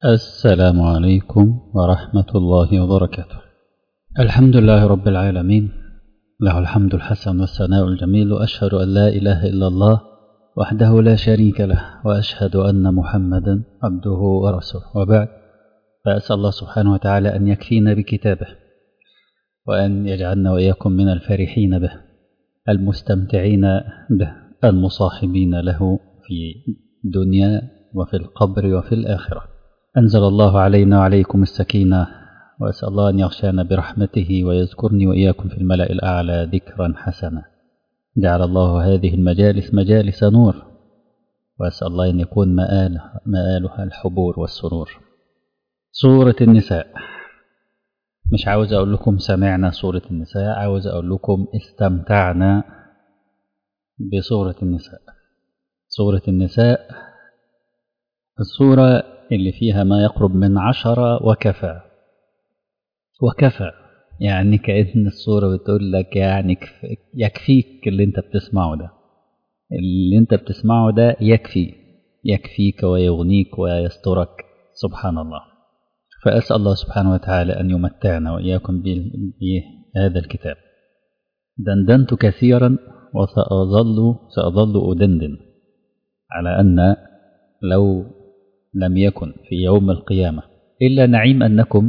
السلام عليكم ورحمة الله وبركاته الحمد لله رب العالمين له الحمد الحسن والثناء الجميل وأشهد أن لا إله إلا الله وحده لا شريك له وأشهد أن محمدا عبده ورسوله وبعد فأسأل الله سبحانه وتعالى أن يكفينا بكتابه وأن يجعلنا وإياكم من الفرحين به المستمتعين به المصاحبين له في الدنيا وفي القبر وفي الآخرة أنزل الله علينا وعليكم السكينة وأسأل الله أن يغشانا برحمته ويذكرني وإياكم في الملأ الأعلى ذكرا حسنا جعل الله هذه المجالس مجالس نور وأسأل الله أن يكون مآلها, مآلها الحبور والسرور سورة النساء مش عاوز أقول لكم سمعنا سورة النساء عاوز أقول لكم استمتعنا بسورة النساء سورة النساء السورة اللي فيها ما يقرب من عشرة وكفى وكفى يعني كأن الصورة بتقول لك يعني يكفيك اللي انت بتسمعه ده اللي انت بتسمعه ده يكفي يكفيك ويغنيك ويسترك سبحان الله فأسأل الله سبحانه وتعالى أن يمتعنا وإياكم بهذا الكتاب دندنت كثيرا وسأظل سأظل أدندن على أن لو لم يكن في يوم القيامة إلا نعيم أنكم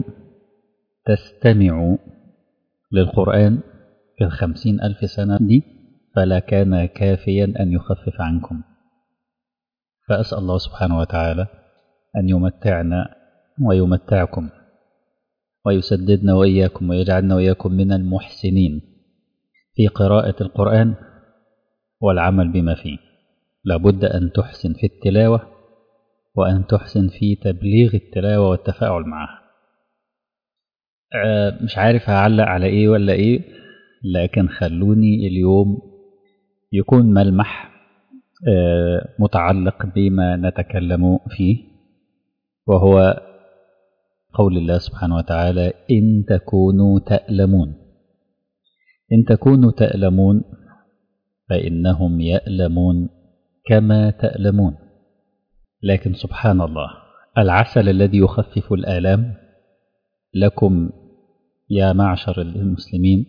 تستمعوا للقرآن في الخمسين ألف سنة دي فلا كان كافيا أن يخفف عنكم فأسأل الله سبحانه وتعالى أن يمتعنا ويمتعكم ويسددنا وإياكم ويجعلنا وإياكم من المحسنين في قراءة القرآن والعمل بما فيه لابد أن تحسن في التلاوة وأن تحسن في تبليغ التلاوة والتفاعل معها مش عارف هعلق على إيه ولا إيه لكن خلوني اليوم يكون ملمح متعلق بما نتكلم فيه وهو قول الله سبحانه وتعالى إن تكونوا تألمون إن تكونوا تألمون فإنهم يألمون كما تألمون لكن سبحان الله العسل الذي يخفف الآلام لكم يا معشر المسلمين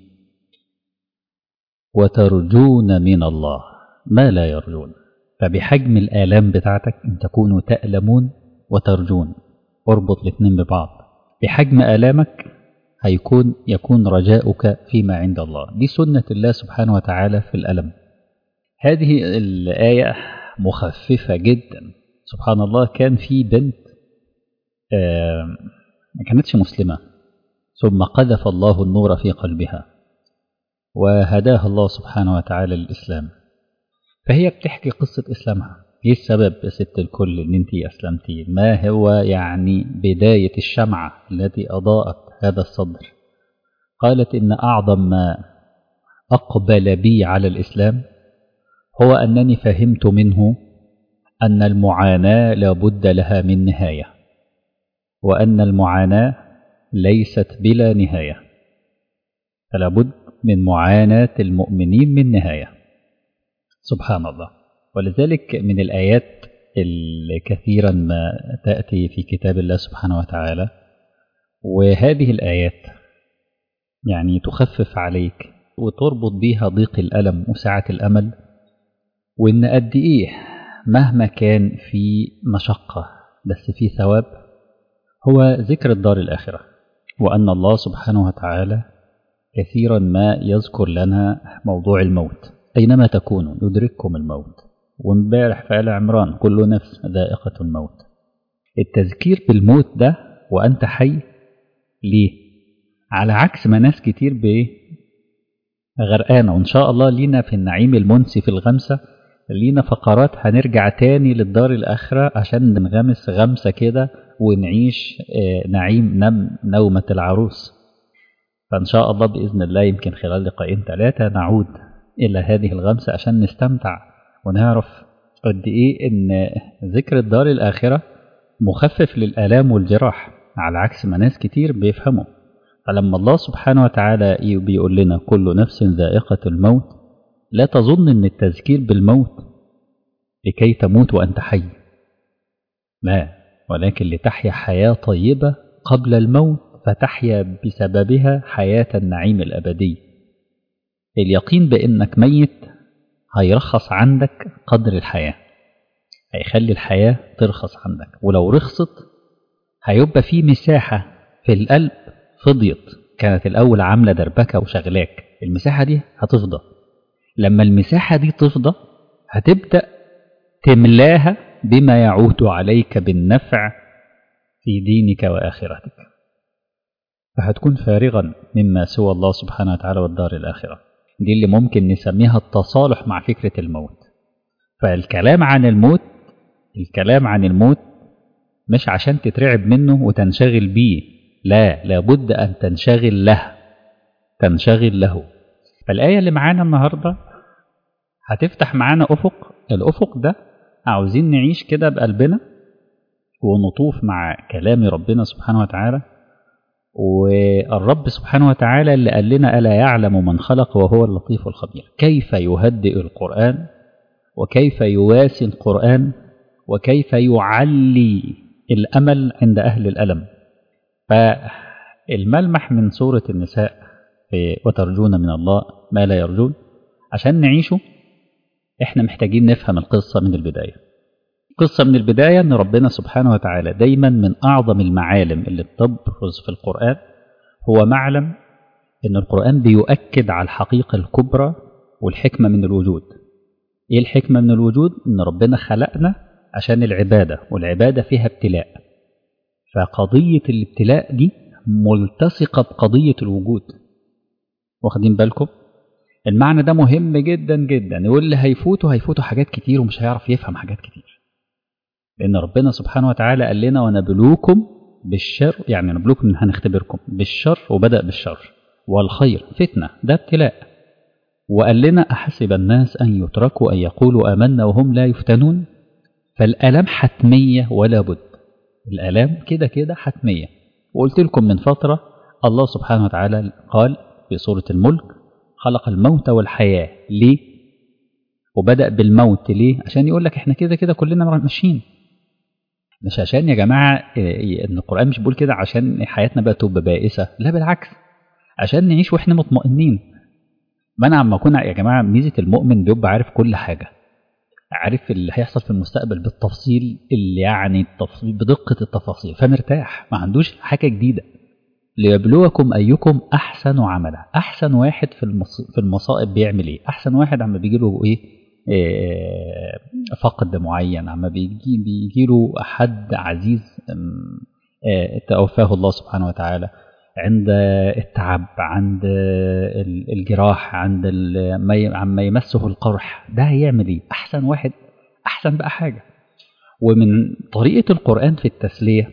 وترجون من الله ما لا يرجون فبحجم الآلام بتاعتك إن تكونوا تألمون وترجون اربط الاثنين ببعض بحجم آلامك هيكون يكون رجاؤك فيما عند الله دي سنة الله سبحانه وتعالى في الألم هذه الآية مخففة جدا سبحان الله كان في بنت ما كانتش مسلمة ثم قذف الله النور في قلبها وهداها الله سبحانه وتعالى للإسلام فهي بتحكي قصة إسلامها ايه السبب يا ست الكل ان انت اسلمتي ما هو يعني بداية الشمعة التي اضاءت هذا الصدر قالت ان اعظم ما اقبل بي على الاسلام هو انني فهمت منه ان المعاناة لابد لها من نهاية وان المعاناة ليست بلا نهاية فلا بد من معاناة المؤمنين من نهاية سبحان الله ولذلك من الآيات الكثيرا ما تأتي في كتاب الله سبحانه وتعالى وهذه الآيات يعني تخفف عليك وتربط بها ضيق الألم وسعة الأمل وإن قد إيه مهما كان في مشقة بس في ثواب هو ذكر الدار الآخرة وأن الله سبحانه وتعالى كثيرا ما يذكر لنا موضوع الموت أينما تكونوا يدرككم الموت وامبارح في آل عمران كل نفس ذائقة الموت التذكير بالموت ده وأنت حي ليه على عكس ما ناس كتير غرقانة وإن شاء الله لينا في النعيم المنسي في الغمسة لينا فقرات هنرجع تاني للدار الآخرة عشان ننغمس غمسة كده ونعيش نعيم نم نومة العروس فإن شاء الله بإذن الله يمكن خلال لقاءين ثلاثة نعود إلى هذه الغمسة عشان نستمتع ونعرف قد إيه إن ذكر الدار الآخرة مخفف للآلام والجراح على عكس ما ناس كتير بيفهموا فلما الله سبحانه وتعالى بيقول لنا كل نفس ذائقة الموت لا تظن أن التذكير بالموت لكي تموت وأنت حي لا ولكن لتحيا حياة طيبة قبل الموت فتحيا بسببها حياة النعيم الأبدي اليقين بأنك ميت هيرخص عندك قدر الحياة هيخلي الحياة ترخص عندك ولو رخصت هيبقى في مساحة في القلب فضيت كانت الأول عاملة دربكة وشغلاك المساحة دي هتفضى لما المساحة دي تفضى هتبدأ تملاها بما يعود عليك بالنفع في دينك وآخرتك فهتكون فارغا مما سوى الله سبحانه وتعالى والدار الآخرة دي اللي ممكن نسميها التصالح مع فكرة الموت فالكلام عن الموت الكلام عن الموت مش عشان تترعب منه وتنشغل بيه لا لابد أن تنشغل له تنشغل له فالآية اللي معانا النهاردة هتفتح معانا أفق الأفق ده عاوزين نعيش كده بقلبنا ونطوف مع كلام ربنا سبحانه وتعالى والرب سبحانه وتعالى اللي قال لنا ألا يعلم من خلق وهو اللطيف الخبير كيف يهدئ القرآن وكيف يواسي القرآن وكيف يعلي الأمل عند أهل الألم فالملمح من سورة النساء في وترجون من الله ما لا يرجون عشان نعيشه احنا محتاجين نفهم القصة من البداية القصة من البداية ان ربنا سبحانه وتعالى دايما من اعظم المعالم اللي بتبرز في القرآن هو معلم ان القرآن بيؤكد على الحقيقة الكبرى والحكمة من الوجود ايه الحكمة من الوجود ان ربنا خلقنا عشان العبادة والعبادة فيها ابتلاء فقضية الابتلاء دي ملتصقة بقضية الوجود واخدين بالكم المعنى ده مهم جدا جدا واللي هيفوته هيفوته حاجات كتير ومش هيعرف يفهم حاجات كتير لأن ربنا سبحانه وتعالى قال لنا ونبلوكم بالشر يعني نبلوكم هنختبركم بالشر وبدأ بالشر والخير فتنة ده ابتلاء وقال لنا أحسب الناس أن يتركوا أن يقولوا آمنا وهم لا يفتنون فالآلام حتمية ولا بد الآلام كده كده حتمية وقلت لكم من فترة الله سبحانه وتعالى قال في سورة الملك خلق الموت والحياة ليه وبدأ بالموت ليه عشان يقول لك احنا كده كده كلنا ماشيين مش عشان يا جماعة ان القرآن مش بيقول كده عشان حياتنا بقى تبقى بائسة لا بالعكس عشان نعيش واحنا مطمئنين ما انا عم اكون يا جماعة ميزة المؤمن بيبقى عارف كل حاجة عارف اللي هيحصل في المستقبل بالتفصيل اللي يعني التفصيل بدقة التفاصيل فمرتاح ما عندوش حاجة جديدة ليبلوكم أيكم أحسن عملا أحسن واحد في في المصائب بيعمل إيه أحسن واحد عم بيجي له إيه, إيه فقد معين عم بيجي بيجي له حد عزيز إيه توفاه الله سبحانه وتعالى عند التعب عند الجراح عند عما يمسه القرح ده هيعمل ايه احسن واحد احسن بقى حاجه ومن طريقه القران في التسليه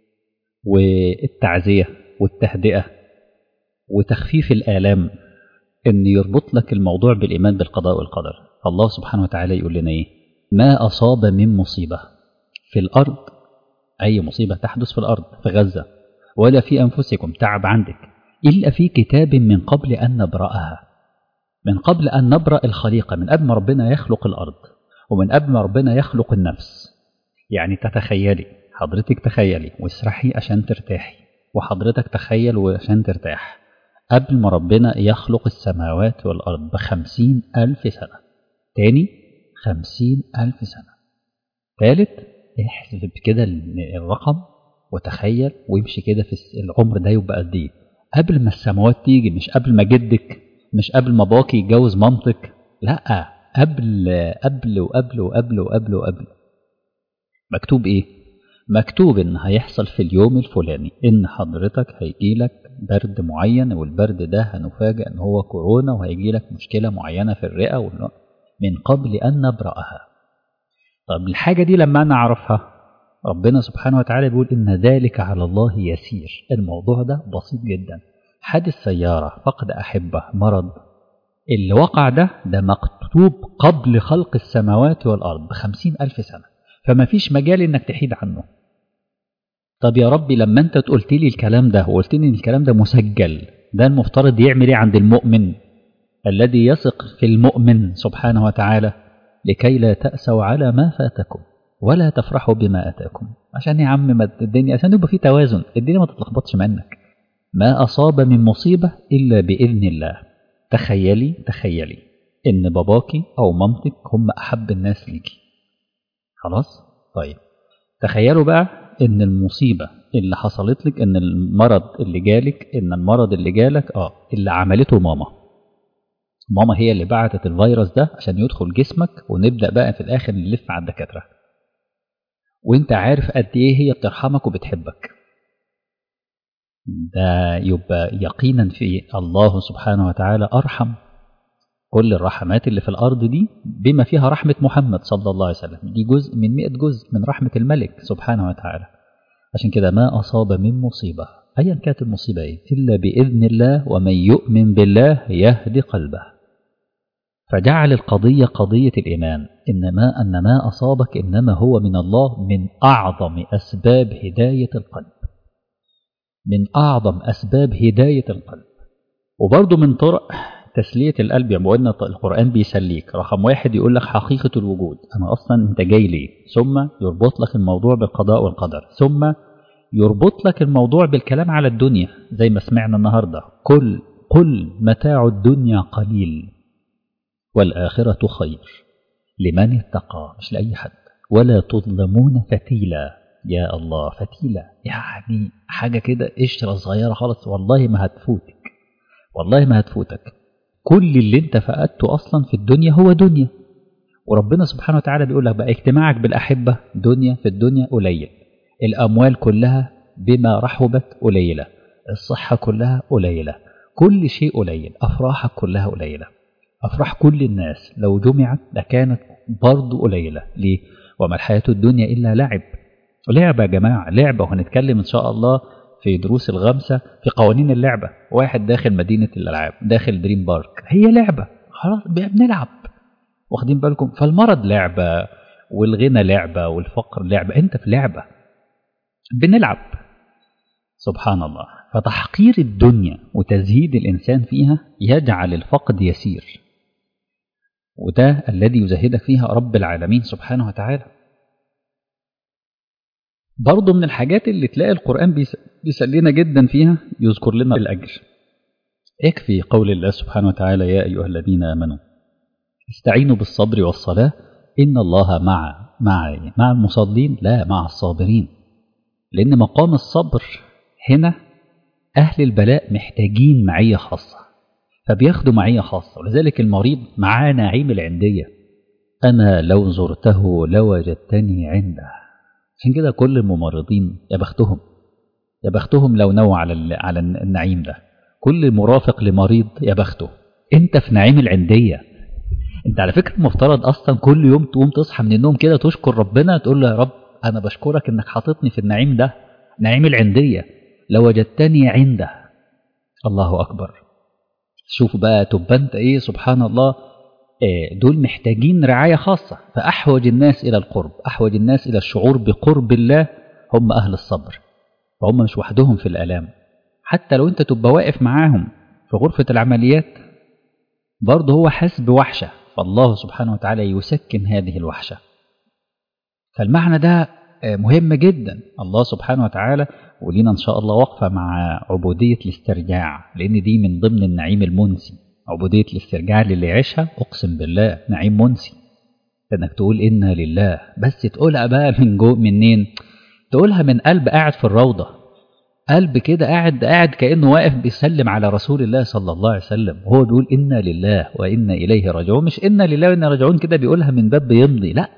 والتعزيه والتهدئه وتخفيف الالام ان يربط لك الموضوع بالايمان بالقضاء والقدر الله سبحانه وتعالى يقول لنا ايه ما اصاب من مصيبه في الارض اي مصيبه تحدث في الارض في غزه ولا في أنفسكم تعب عندك إلا في كتاب من قبل أن نبرأها من قبل أن نبرأ الخليقة من قبل ما ربنا يخلق الأرض ومن قبل ما ربنا يخلق النفس يعني تتخيلي حضرتك تخيلي واسرحي عشان ترتاحي وحضرتك تخيل عشان ترتاح قبل ما ربنا يخلق السماوات والأرض بخمسين ألف سنة تاني خمسين ألف سنة ثالث احسب كده الرقم وتخيل ويمشي كده في العمر ده يبقى قد ايه قبل ما السماوات تيجي مش قبل ما جدك مش قبل ما باقي يتجوز مامتك لا قبل قبل وقبل وقبل وقبل وقبل مكتوب ايه مكتوب ان هيحصل في اليوم الفلاني ان حضرتك هيجي لك برد معين والبرد ده هنفاجئ ان هو كورونا وهيجي لك مشكله معينه في الرئه من قبل ان نبراها طب الحاجه دي لما انا اعرفها ربنا سبحانه وتعالى بيقول إن ذلك على الله يسير الموضوع ده بسيط جدا حادث سيارة فقد أحبة مرض اللي وقع ده ده مكتوب قبل خلق السماوات والأرض بخمسين ألف سنة فما فيش مجال إنك تحيد عنه طب يا ربي لما أنت قلت لي الكلام ده وقلت لي إن الكلام ده مسجل ده المفترض يعمل إيه عند المؤمن الذي يثق في المؤمن سبحانه وتعالى لكي لا تأسوا على ما فاتكم ولا تفرحوا بما أتاكم عشان يا عم ما الدنيا عشان يبقى في توازن الدنيا ما تتلخبطش منك ما أصاب من مصيبة إلا بإذن الله تخيلي تخيلي إن باباكي أو مامتك هم أحب الناس ليكي خلاص طيب تخيلوا بقى إن المصيبة اللي حصلت لك إن المرض اللي جالك إن المرض اللي جالك آه اللي عملته ماما ماما هي اللي بعتت الفيروس ده عشان يدخل جسمك ونبدأ بقى في الآخر نلف على الدكاترة وانت عارف قد ايه هي بترحمك وبتحبك ده يبقى يقينا في الله سبحانه وتعالى أرحم كل الرحمات اللي في الأرض دي بما فيها رحمة محمد صلى الله عليه وسلم دي جزء من مئة جزء من رحمة الملك سبحانه وتعالى عشان كده ما أصاب من مصيبة أيا كانت المصيبة إيه إلا بإذن الله ومن يؤمن بالله يهدي قلبه فجعل القضية قضية الإيمان إنما أن ما أصابك إنما هو من الله من أعظم أسباب هداية القلب من أعظم أسباب هداية القلب وبرضه من طرق تسلية القلب يعني قلنا القرآن بيسليك رقم واحد يقول لك حقيقة الوجود أنا أصلا أنت جاي ليه ثم يربط لك الموضوع بالقضاء والقدر ثم يربط لك الموضوع بالكلام على الدنيا زي ما سمعنا النهاردة قل قل متاع الدنيا قليل والآخرة خير لمن اتقى مش لأي حد ولا تظلمون فتيلا يا الله فتيلة يعني حاجة كده قشرة صغيرة خالص والله ما هتفوتك والله ما هتفوتك كل اللي انت فقدته أصلا في الدنيا هو دنيا وربنا سبحانه وتعالى بيقول لك بقى اجتماعك بالأحبة دنيا في الدنيا قليل الأموال كلها بما رحبت قليلة الصحة كلها قليلة كل شيء قليل أفراحك كلها قليلة أفراح كل الناس لو جمعت لكانت برضه قليلة ليه؟ وما الحياة الدنيا إلا لعب لعبة يا جماعة لعبة وهنتكلم إن شاء الله في دروس الغمسة في قوانين اللعبة واحد داخل مدينة الألعاب داخل دريم بارك هي لعبة خلاص بنلعب واخدين بالكم فالمرض لعبة والغنى لعبة والفقر لعبة أنت في لعبة بنلعب سبحان الله فتحقير الدنيا وتزهيد الإنسان فيها يجعل الفقد يسير وده الذي يزهدك فيها رب العالمين سبحانه وتعالى برضه من الحاجات اللي تلاقي القرآن بيسلينا جدا فيها يذكر لنا الأجر يكفي قول الله سبحانه وتعالى يا أيها الذين آمنوا استعينوا بالصبر والصلاة إن الله مع مع مع المصلين لا مع الصابرين لأن مقام الصبر هنا أهل البلاء محتاجين معية خاصة فبياخدوا معية خاصة ولذلك المريض معاه نعيم العندية أنا لو زرته لوجدتني عنده عشان كده كل الممرضين يا بختهم يا بختهم لو نوى على على النعيم ده كل مرافق لمريض يا بخته انت في نعيم العنديه انت على فكره المفترض اصلا كل يوم تقوم تصحى من النوم كده تشكر ربنا تقول له يا رب انا بشكرك انك حاططني في النعيم ده نعيم العنديه لو وجدتني عنده الله اكبر شوف بقى تبقى انت ايه سبحان الله دول محتاجين رعاية خاصة فأحوج الناس إلى القرب أحوج الناس إلى الشعور بقرب الله هم أهل الصبر فهم مش وحدهم في الآلام حتى لو أنت تبقى واقف معاهم في غرفة العمليات برضه هو حاسس بوحشة فالله سبحانه وتعالى يسكن هذه الوحشة فالمعنى ده مهم جدا الله سبحانه وتعالى ولينا إن شاء الله وقفة مع عبودية الاسترجاع لأن دي من ضمن النعيم المنسي عبودية الاسترجاع اللي يعيشها أقسم بالله نعيم منسي إنك تقول إنا لله بس تقولها بقى من جو منين تقولها من قلب قاعد في الروضة قلب كده قاعد قاعد كأنه واقف بيسلم على رسول الله صلى الله عليه وسلم وهو بيقول إنا لله وإنا إليه راجعون مش إنا لله وإنا راجعون كده بيقولها من باب بيمضي لا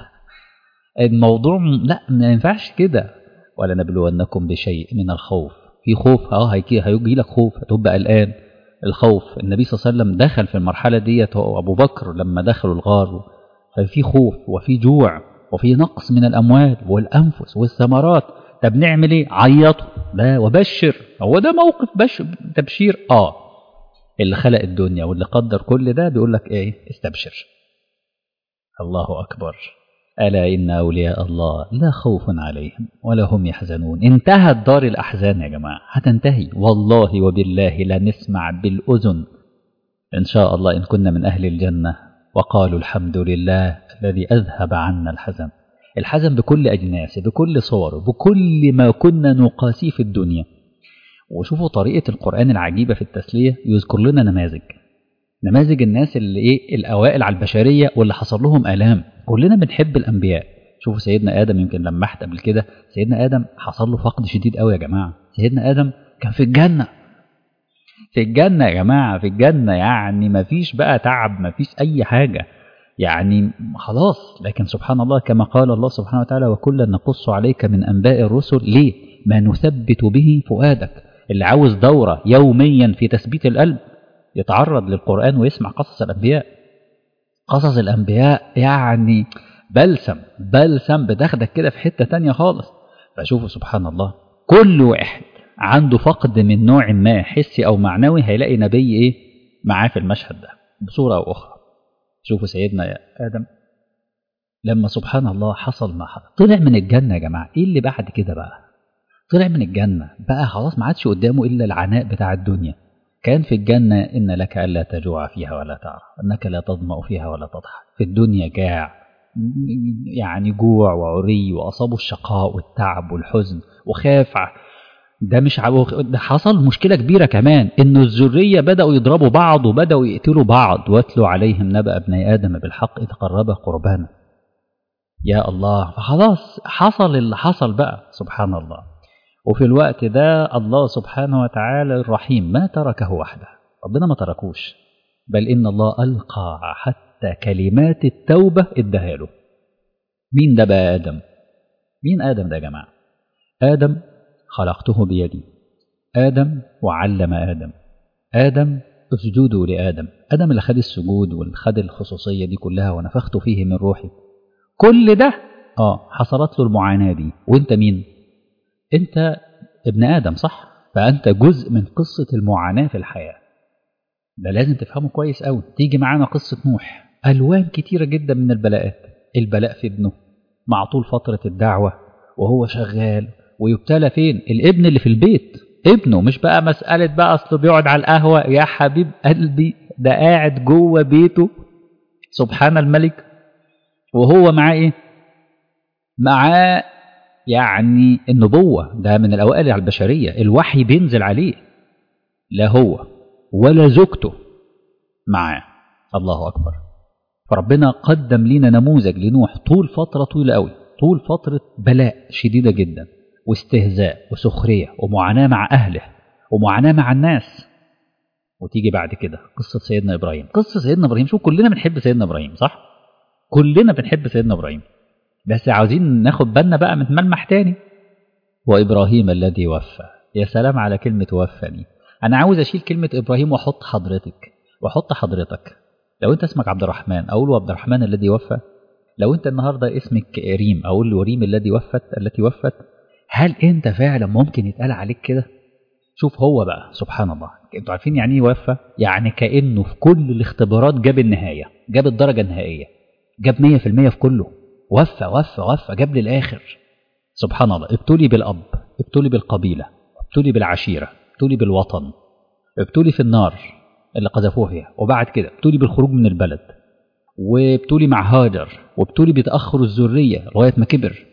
الموضوع لا ما ينفعش كده ولنبلونكم بشيء من الخوف في خوف اه هيجي هيجي لك خوف هتبقى قلقان الخوف النبي صلى الله عليه وسلم دخل في المرحلة ديت هو أبو بكر لما دخلوا الغار ففي خوف وفي جوع وفي نقص من الأموال والأنفس والثمرات طب نعمل إيه؟ عيطوا لا وبشر هو ده موقف بش تبشير آه اللي خلق الدنيا واللي قدر كل ده بيقول لك إيه استبشر الله أكبر ألا إن أولياء الله لا خوف عليهم ولا هم يحزنون انتهت دار الأحزان يا جماعة هتنتهي والله وبالله لا نسمع بالأذن إن شاء الله إن كنا من أهل الجنة وقالوا الحمد لله الذي أذهب عنا الحزن الحزن بكل أجناسه بكل صوره بكل ما كنا نقاسيه في الدنيا وشوفوا طريقة القرآن العجيبة في التسلية يذكر لنا نماذج نماذج الناس اللي ايه الأوائل على البشرية واللي حصل لهم آلام كلنا بنحب الأنبياء شوفوا سيدنا آدم يمكن لمحت قبل كده سيدنا آدم حصل له فقد شديد قوي يا جماعة سيدنا آدم كان في الجنة في الجنة يا جماعة في الجنة يعني مفيش بقى تعب مفيش أي حاجة يعني خلاص لكن سبحان الله كما قال الله سبحانه وتعالى وكلا نقص عليك من أنباء الرسل ليه ما نثبت به فؤادك اللي عاوز دورة يوميا في تثبيت القلب يتعرض للقرآن ويسمع قصص الأنبياء قصص الأنبياء يعني بلسم بلسم بتاخدك كده في حتة تانية خالص فشوفوا سبحان الله كل واحد عنده فقد من نوع ما حسي أو معنوي هيلاقي نبي إيه معاه في المشهد ده بصورة أو أخرى شوفوا سيدنا يا آدم لما سبحان الله حصل ما حصل طلع من الجنة يا جماعة إيه اللي بعد كده بقى طلع من الجنة بقى خلاص ما عادش قدامه إلا العناء بتاع الدنيا كان في الجنة إن لك ألا تجوع فيها ولا تعرى أنك لا تظمأ فيها ولا تضحك في الدنيا جاع يعني جوع وعري وأصابه الشقاء والتعب والحزن وخاف ده مش ده حصل مشكلة كبيرة كمان إنه الذرية بدأوا يضربوا بعض وبدأوا يقتلوا بعض واتلوا عليهم نبأ ابني آدم بالحق إذ قربا قربانا يا الله فخلاص حصل اللي حصل بقى سبحان الله وفي الوقت ده الله سبحانه وتعالى الرحيم ما تركه وحده ربنا ما تركوش بل إن الله ألقى حتى كلمات التوبة اداها له مين ده بقى آدم مين آدم ده يا جماعة آدم خلقته بيدي آدم وعلم آدم آدم اسجدوا لآدم آدم اللي خد السجود واللي خد الخصوصية دي كلها ونفخت فيه من روحي كل ده اه حصلت له المعاناة دي وانت مين انت ابن آدم صح فأنت جزء من قصة المعاناة في الحياة ده لازم تفهمه كويس قوي تيجي معانا قصة نوح ألوان كتيرة جدا من البلاءات البلاء في ابنه مع طول فترة الدعوة وهو شغال ويبتلى فين الابن اللي في البيت ابنه مش بقى مسألة بقى أصله بيقعد على القهوة يا حبيب قلبي ده قاعد جوه بيته سبحان الملك وهو معاه ايه معاه يعني النبوة ده من الأوائل على البشرية الوحي بينزل عليه لا هو ولا زوجته معاه الله أكبر فربنا قدم لنا نموذج لنوح طول فترة طويلة قوي طول فترة بلاء شديدة جدا واستهزاء وسخرية ومعاناة مع أهله ومعاناة مع الناس وتيجي بعد كده قصة سيدنا إبراهيم قصة سيدنا إبراهيم شوف كلنا بنحب سيدنا إبراهيم صح كلنا بنحب سيدنا إبراهيم بس عاوزين ناخد بالنا بقى من ملمح تاني وإبراهيم الذي وفى يا سلام على كلمة وفى دي أنا عاوز أشيل كلمة إبراهيم وأحط حضرتك وأحط حضرتك لو أنت اسمك عبد الرحمن أقول عبد الرحمن الذي وفى لو أنت النهاردة اسمك ريم أقول له ريم الذي وفت التي وفت هل أنت فعلا ممكن يتقال عليك كده شوف هو بقى سبحان الله انتوا عارفين يعني ايه وفى يعني كأنه في كل الاختبارات جاب النهاية جاب الدرجة النهائية جاب 100% في كله وفى وفى وفى جاب للآخر سبحان الله ابتلي بالأب ابتلي بالقبيلة ابتلي بالعشيرة ابتلي بالوطن ابتلي في النار اللي قذفوه فيها وبعد كده ابتلي بالخروج من البلد وابتلي مع هاجر وابتلي بتأخر الذرية لغاية ما كبر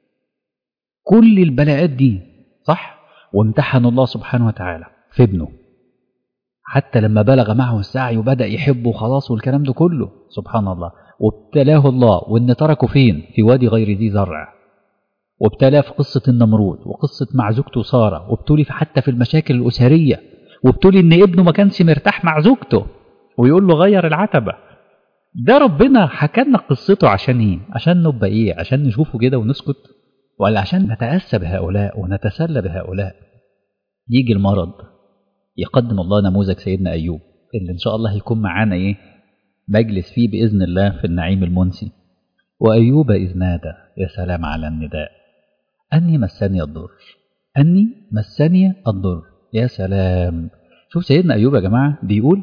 كل البلاءات دي صح وامتحن الله سبحانه وتعالى في ابنه حتى لما بلغ معه السعي وبدأ يحبه خلاص والكلام ده كله سبحان الله وابتلاه الله وان تركه فين في وادي غير ذي زرع وابتلاه في قصة النمرود وقصة مع زوجته سارة وابتلي حتى في المشاكل الأسرية وابتلي ان ابنه ما كانش مرتاح مع زوجته ويقول له غير العتبة ده ربنا حكى لنا قصته عشان ايه عشان نبقى ايه عشان نشوفه كده ونسكت ولا عشان نتأسى بهؤلاء ونتسلى بهؤلاء يجي المرض يقدم الله نموذج سيدنا أيوب اللي إن شاء الله هيكون معانا إيه مجلس فيه بإذن الله في النعيم المنسي وأيوب إذ نادى يا سلام على النداء أني مسني الضر أني مسني الضر يا سلام شوف سيدنا أيوب يا جماعة بيقول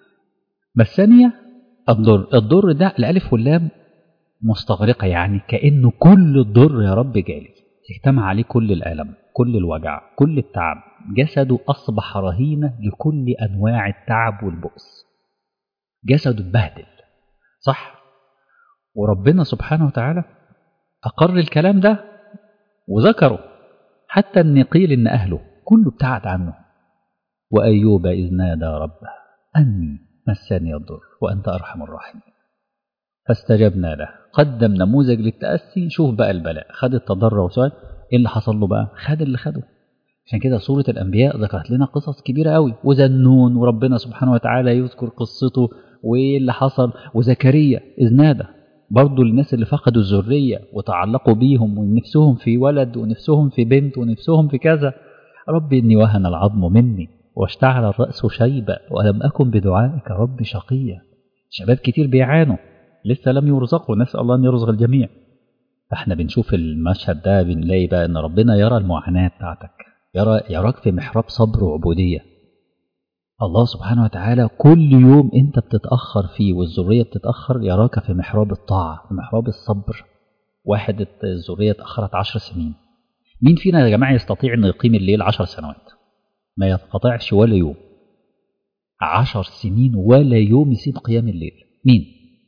مسني الضر الضر ده الألف واللام مستغرقة يعني كأنه كل الضر يا رب جالي اجتمع عليه كل الألم كل الوجع كل التعب جسده أصبح رهينة لكل أنواع التعب والبؤس جسده اتبهدل صح وربنا سبحانه وتعالى أقر الكلام ده وذكره حتى أن قيل إن أهله كله ابتعد عنه وأيوب إذ نادى ربه أني مسني الضر وأنت أرحم الراحمين فاستجبنا له قدم نموذج للتأسي شوف بقى البلاء خد التضرع وسؤال إيه اللي حصل له بقى خد اللي خده عشان كده سورة الأنبياء ذكرت لنا قصص كبيرة قوي وذنون وربنا سبحانه وتعالى يذكر قصته وإيه اللي حصل وزكريا إذ نادى برضو الناس اللي فقدوا الذرية وتعلقوا بيهم ونفسهم في ولد ونفسهم في بنت ونفسهم في كذا ربي إني وهن العظم مني واشتعل الرأس شيبا ولم أكن بدعائك رب شقيا شباب كتير بيعانوا لسه لم يرزقوا نسأل الله أن يرزق الجميع فاحنا بنشوف المشهد ده بنلاقي بقى ان ربنا يرى المعاناة بتاعتك يرى يراك في محراب صبر وعبودية الله سبحانه وتعالى كل يوم انت بتتأخر فيه والذرية بتتأخر يراك في محراب الطاعة في محراب الصبر واحد الذرية اتأخرت عشر سنين مين فينا يا جماعة يستطيع انه يقيم الليل عشر سنوات ما يتقطعش ولا يوم عشر سنين ولا يوم يسيب قيام الليل مين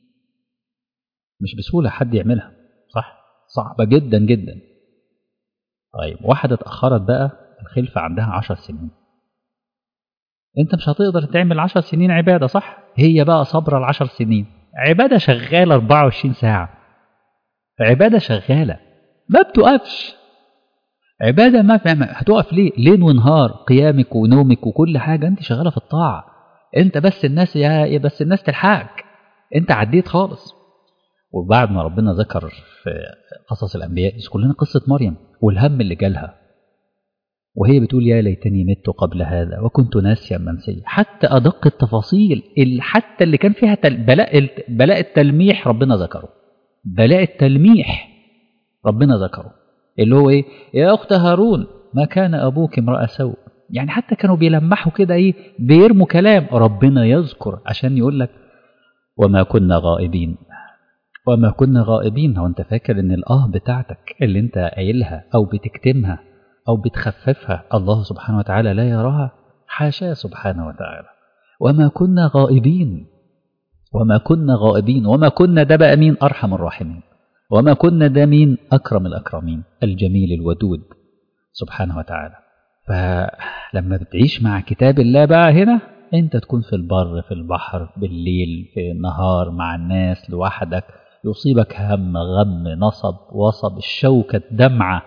مش بسهولة حد يعملها صح صعبة جدا جدا طيب واحدة اتأخرت بقى الخلفة عندها عشر سنين انت مش هتقدر تعمل عشر سنين عبادة صح هي بقى صبر العشر سنين عبادة شغالة 24 ساعة عبادة شغالة ما بتقفش عبادة ما فهم هتقف ليه ليل ونهار قيامك ونومك وكل حاجة انت شغالة في الطاعة انت بس الناس يا بس الناس تلحقك انت عديت خالص وبعد ما ربنا ذكر في قصص الأنبياء يذكر لنا قصة مريم والهم اللي جالها وهي بتقول يا ليتني مت قبل هذا وكنت ناسيا منسيا حتى أدق التفاصيل حتى اللي كان فيها بلاء بلاء التلميح ربنا ذكره بلاء التلميح ربنا ذكره اللي هو ايه يا أخت هارون ما كان أبوك امرأة سوء يعني حتى كانوا بيلمحوا كده ايه بيرموا كلام ربنا يذكر عشان يقول لك وما كنا غائبين وما كنا غائبين هو انت فاكر ان الاه بتاعتك اللي انت قايلها او بتكتمها او بتخففها الله سبحانه وتعالى لا يراها حاشاه سبحانه وتعالى وما كنا غائبين وما كنا غائبين وما كنا ده بقى مين ارحم الراحمين وما كنا ده مين اكرم الاكرمين الجميل الودود سبحانه وتعالى فلما بتعيش مع كتاب الله بقى هنا انت تكون في البر في البحر بالليل في النهار مع الناس لوحدك يصيبك هم غم نصب وصب الشوكة دمعة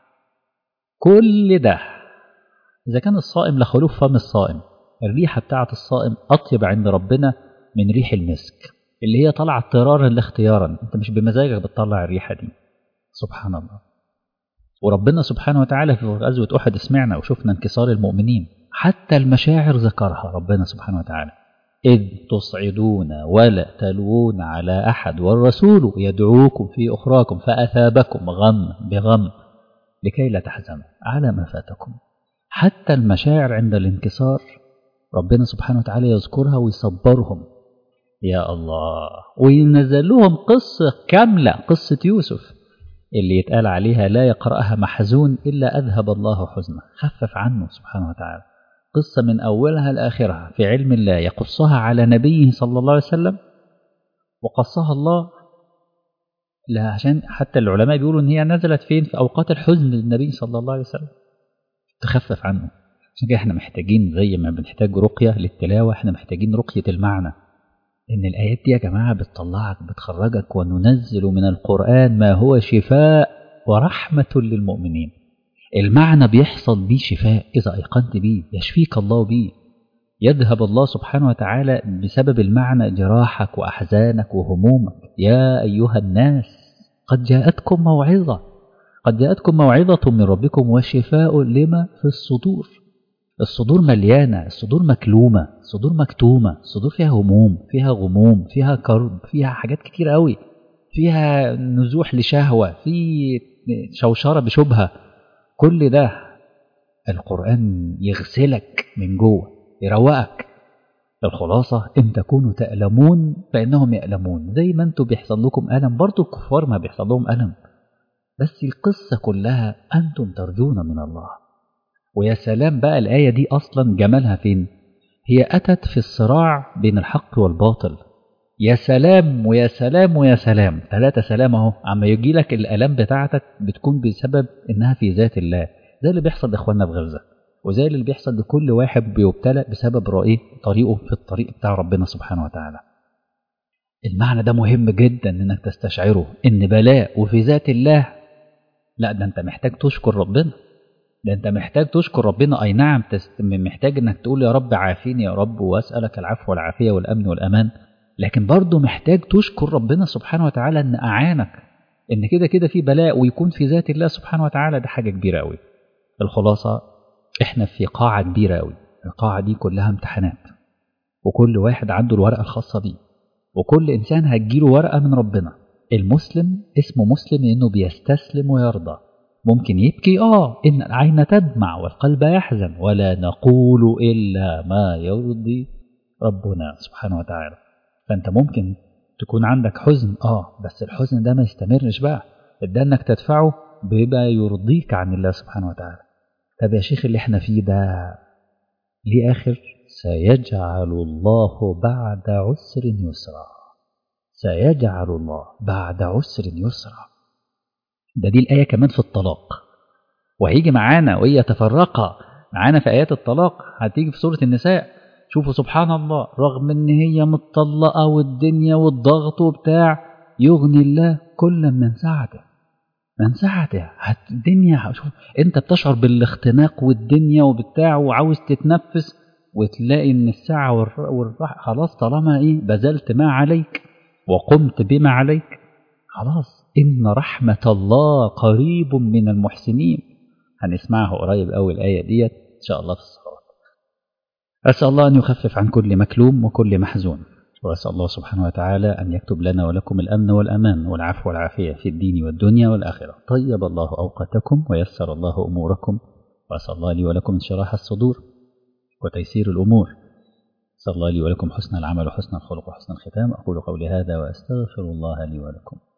كل ده إذا كان الصائم لخلوف فم الصائم الريحة بتاعة الصائم أطيب عند ربنا من ريح المسك اللي هي طالعة اضطرارا لا اختيارا انت مش بمزاجك بتطلع الريحة دي سبحان الله وربنا سبحانه وتعالى في غزوة أحد سمعنا وشفنا انكسار المؤمنين حتى المشاعر ذكرها ربنا سبحانه وتعالى إذ تصعدون ولا تلوون على أحد والرسول يدعوكم في أخراكم فأثابكم غم بغم لكي لا تحزنوا على ما فاتكم حتى المشاعر عند الانكسار ربنا سبحانه وتعالى يذكرها ويصبرهم يا الله وينزل لهم قصة كاملة قصة يوسف اللي يتقال عليها لا يقرأها محزون إلا أذهب الله حزنه خفف عنه سبحانه وتعالى قصة من أولها لآخرها في علم الله يقصها على نبيه صلى الله عليه وسلم وقصها الله لا عشان حتى العلماء بيقولوا إن هي نزلت فين في أوقات الحزن للنبي صلى الله عليه وسلم تخفف عنه عشان كده احنا محتاجين زي ما بنحتاج رقية للتلاوة احنا محتاجين رقية المعنى إن الآيات دي يا جماعة بتطلعك بتخرجك وننزل من القرآن ما هو شفاء ورحمة للمؤمنين المعنى بيحصل بيه شفاء إذا أيقنت بيه يشفيك الله بيه يذهب الله سبحانه وتعالى بسبب المعنى جراحك وأحزانك وهمومك يا أيها الناس قد جاءتكم موعظة قد جاءتكم موعظة من ربكم وشفاء لما في الصدور الصدور مليانة الصدور مكلومة الصدور مكتومة الصدور فيها هموم فيها غموم فيها كرب فيها حاجات كتير قوي فيها نزوح لشهوة في شوشرة بشبهة كل ده القرآن يغسلك من جوه يروقك الخلاصة إن تكونوا تألمون فإنهم يألمون زي ما أنتوا بيحصل لكم ألم برضو الكفار ما بيحصل لهم ألم بس القصة كلها أنتم ترجون من الله ويا سلام بقى الآية دي أصلا جمالها فين هي أتت في الصراع بين الحق والباطل يا سلام ويا سلام ويا سلام ثلاثة سلام اهو عما يجي لك الآلام بتاعتك بتكون بسبب إنها في ذات الله زي اللي بيحصل لإخواننا في غزة وزي اللي بيحصل لكل واحد بيبتلى بسبب رأيه طريقه في الطريق بتاع ربنا سبحانه وتعالى المعنى ده مهم جدا انك تستشعره ان بلاء وفي ذات الله لا ده انت محتاج تشكر ربنا ده انت محتاج تشكر ربنا اي نعم تست... محتاج انك تقول يا رب عافيني يا رب واسالك العفو والعافيه والامن والامان لكن برضه محتاج تشكر ربنا سبحانه وتعالى ان اعانك ان كده كده في بلاء ويكون في ذات الله سبحانه وتعالى ده حاجه كبيره قوي الخلاصه احنا في قاعه كبيره قوي القاعه دي كلها امتحانات وكل واحد عنده الورقه الخاصه بيه وكل انسان هتجيله ورقه من ربنا المسلم اسمه مسلم لانه بيستسلم ويرضى ممكن يبكي اه ان العين تدمع والقلب يحزن ولا نقول الا ما يرضي ربنا سبحانه وتعالى فانت ممكن تكون عندك حزن اه بس الحزن ده ما يستمرش بقى ده انك تدفعه بيبقى يرضيك عن الله سبحانه وتعالى طب يا شيخ اللي احنا فيه ده ليه اخر سيجعل الله بعد عسر يسرا سيجعل الله بعد عسر يسرا ده دي الآية كمان في الطلاق وهيجي معانا وهي تفرقة معانا في آيات الطلاق هتيجي في سورة النساء شوفوا سبحان الله رغم ان هي متطلقة والدنيا والضغط وبتاع يغني الله كلا من سعته من سعته الدنيا شوف انت بتشعر بالاختناق والدنيا وبتاع وعاوز تتنفس وتلاقي ان الساعة والراحة خلاص طالما ايه بذلت ما عليك وقمت بما عليك خلاص إن رحمة الله قريب من المحسنين هنسمعها قريب أوي الآية ديت إن شاء الله في الصلاة أسأل الله أن يخفف عن كل مكلوم وكل محزون وأسأل الله سبحانه وتعالى أن يكتب لنا ولكم الأمن والأمان والعفو والعافية في الدين والدنيا والآخرة طيب الله أوقاتكم ويسر الله أموركم وأسأل الله لي ولكم انشراح الصدور وتيسير الأمور أسأل الله لي ولكم حسن العمل وحسن الخلق وحسن الختام أقول قولي هذا وأستغفر الله لي ولكم